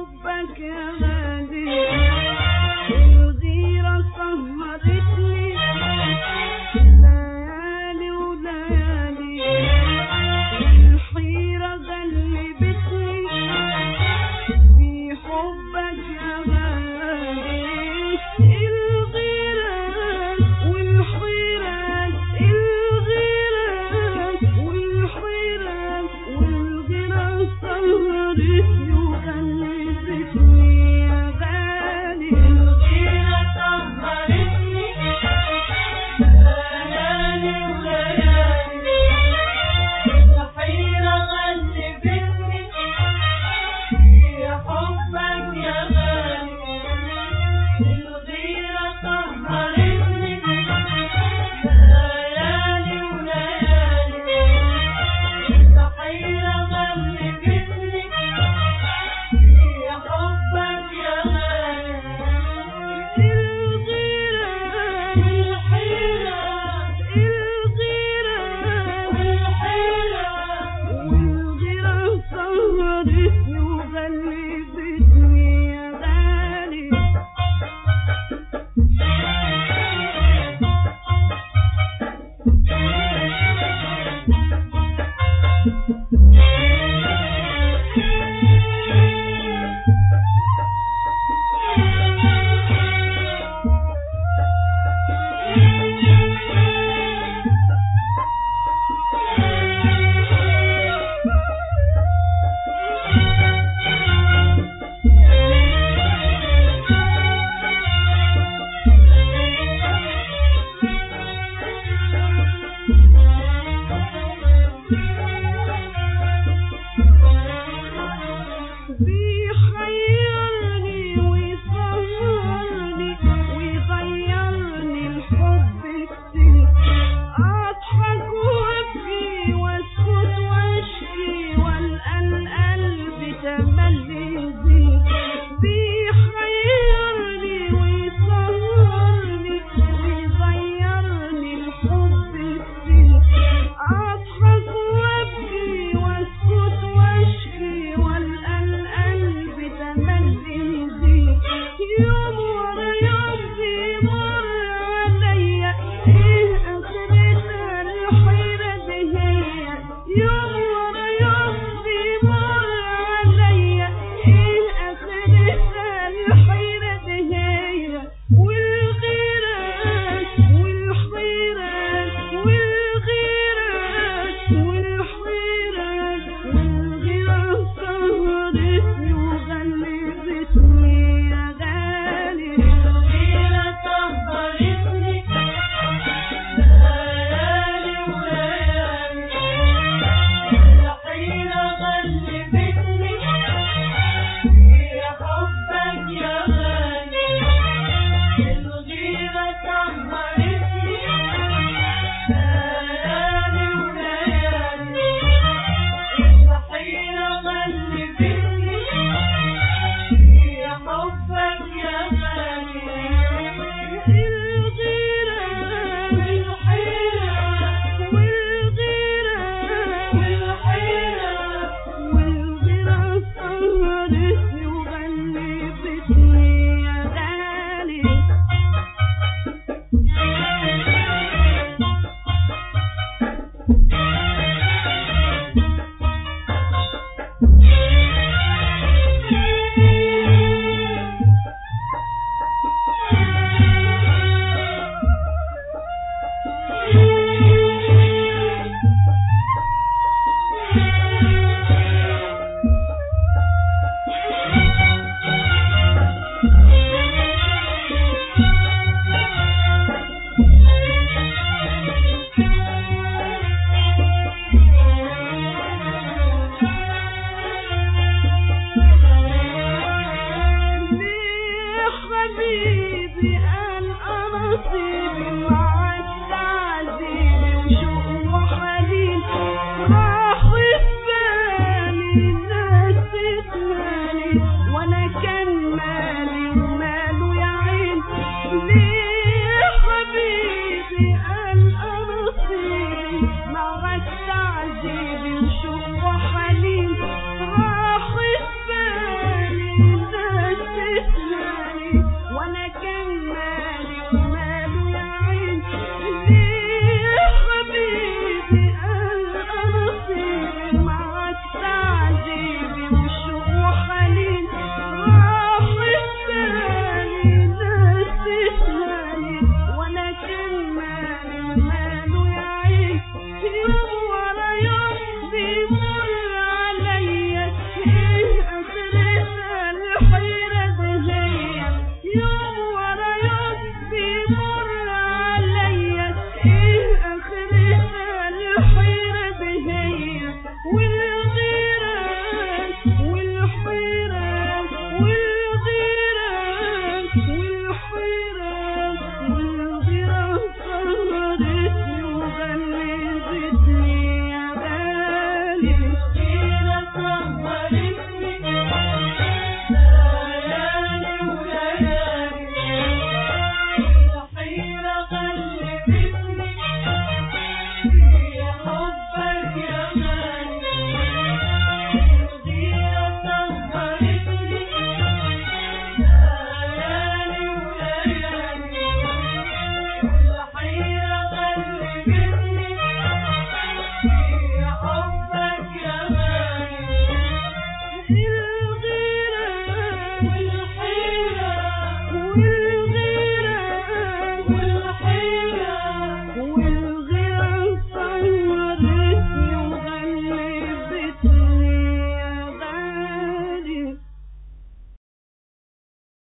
حبك يا غالي الغيرة سهرتني ليالي وليالي الحيرة غلبتني في حبك يا غالي الغيرة والحيرة الغيرة والحيرة والغيرة سهرتني وغلبتني يا غالي الغيرة سهرتني ليالي وليالي الحيرة غلبتني في حبك يا غالي الغيرة سهرتني ليالي وليالي الحيرة غلبتني في حبك يا غالي الغيرة الحيرة الغيرة والغيرة سهرتني وغلبتني يا غالي بيحيرني ويسهرني ويغيرني الحب كتير اضحك وابكي واسكت واشكي والقى القلب تملي يزيد بيحيرني ويسهرني ويغيرني الحب كتير اضحك وابكي واسكت واشكي والقى القلب تملي يزيد يوم ورا يوم بيمر عليا ايه اخرتها الحيرة دي هي يوم ورا يوم بيمر عليا ايه اخرتها الحيرة دي هي والغيرة والحيرة والغيرة والحيرة والغيرة سهرتني وغلبتني يا غالي الغيرة سهرتني ليالي وليالي الحيرة غلبتني في حبك يا غالي الغيرة سهرتني ليالي وليالي الحيرة غلبتني في حبك يا غالي الغيرة والحيرة والغيرة والحيرة والغيرة سهرتني وغلبتني يا غالي ليه حبيبي انا نصيبي معاك تعذيبي وشوق وحنين راح في بالي نسيت مالي وانا كان مالي وماله يا عين ليه حبيبي انا نصيبي معاك تعذيبي وشوق وحنين راح في بالي الليل